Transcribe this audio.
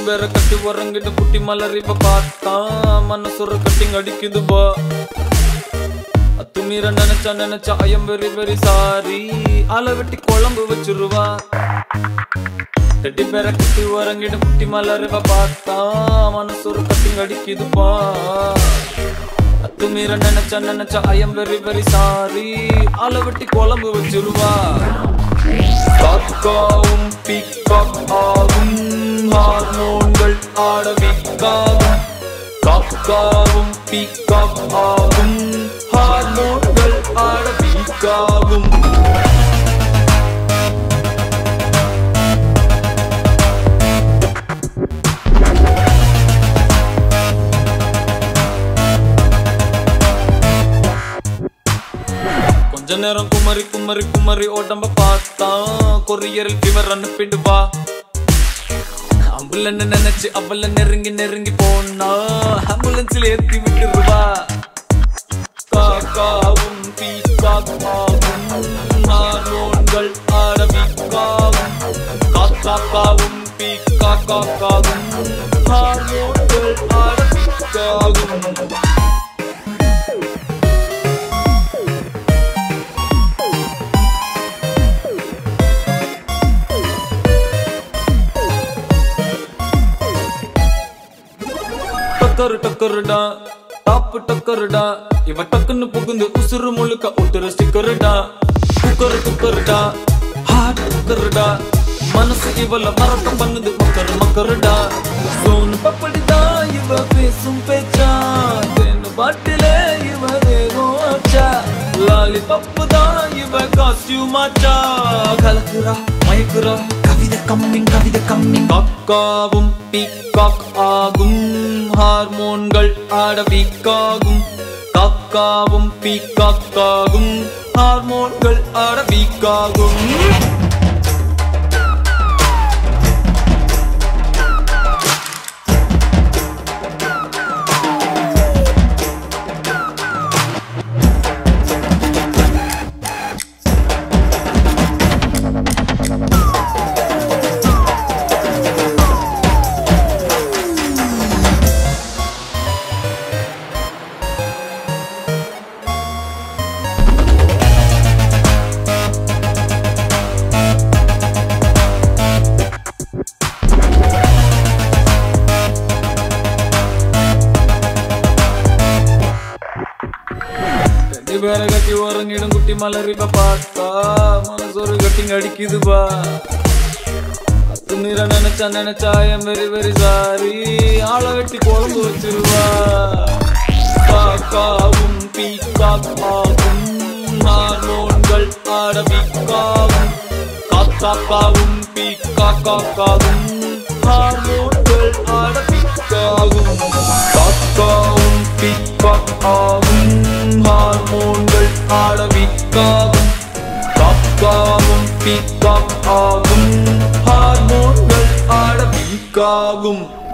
ಬೇರೆ ಕಟ್ಟಿ ಹೊರಂಗಿಟ್ಟು ಪುಟ್ಟಿ ಮಲರಿವ ಪಾತ ಮನಸ್ಸುರ ಕಟ್ಟಿಂಗ್ ಅಡಿಕಿದು ಬಾ அத்துமீற நினைச்சா நினைச்சா ஐயம் வெரி வெரி சாரி ஆளை வெட்டி குழம்பு வச்சிருவா டெட்டி பேர கட்டி உறங்கிட்டு குட்டி மலருவ பார்த்தா மனசொரு கட்டிங் அடிக்குதுப்பா அத்துமீற நினைச்சா நினைச்சா ஐயம் வெரி வெரி சாரி ஆளை வெட்டி குழம்பு வச்சிருவா காக்காவும் பீக்காக் ஆகும் ஹார்மோன்கள் ஆட வீக்காகும் காக்காவும் பீக்காக் ஆகும் ஹார்மோன்கள் ஆட வீக்காகும் கொஞ்ச நேரம் குமரி குமரி குமரி உடம்ப பார்த்தா கொரியரில் ஃபீவர் அனுப்பிடுவா அம்புலன்னு நினைச்சு அவள நெருங்கி நெருங்கி போனா ஆம்புலன்ஸ்ல ஏத்தி விட்டுருவா காக்காவும் பீக்காக்காவும் ஹார்மோன்கள் ஆரம்பிக்காவும் காக்காக்காவும் பீக்காக்காவும் ஹார்மோன்கள் ஆரம்பிக்காகும் டக்கரு டக்கருடா டாப்பு டக்கருடா இவ டக்குன்னு புகுந்து உசுறு முழுக்க ஒட்டுற ஸ்டிக்கருடா குக்கரு குக்கருடா ஹார்ட் குக்கருடா மனசு இவள மறக்கம் பண்ணுது மக்கரு மக்கருடா சோனு பப்படிதா இவ பேசும் பேச்சா தேனு பாட்டிலே இவ தேகம் ஆச்சா லாலி பப்பு தான் இவ காஸ்டியூம் ஆச்சா கலக்குறா மயக்குறா கவிதை கம்மிங் கவிதை கம்மிங் காக்காவும் பீக்காக் ஆகும் ஹார்மோன்கள் ஆட வீக்காகும் காக்காவும் பீக்காக்காகும் ஹார்மோன்கள் ஆட வீக்காகும் ரெண்டு பேரை கட்டி உறங்கிடும் குட்டி மலரிப்ப பார்த்தா மனசொரு கட்டிங் அடிக்குதுப்பா அத்து மீற நினைச்சா நினைச்சா என் வெரி வெரி சாரி ஆளை வெட்டி குழம்பு வச்சிருவா காக்காவும் பீக்காக்காவும் ஹார்மோன்கள் ஆட வீக்காவும் காக்காக்காவும் பீக்காக்காவும் ஹார்மோன்கள் ஆட வீக்காகும் காக்காவும் பீக்காக்காவும் ஹார்மோன்கள் ஆட வீக்காகும் காக்காவும் பீக்காக்காவும் ஹார்மோன்கள் ஆட வீக்காகும்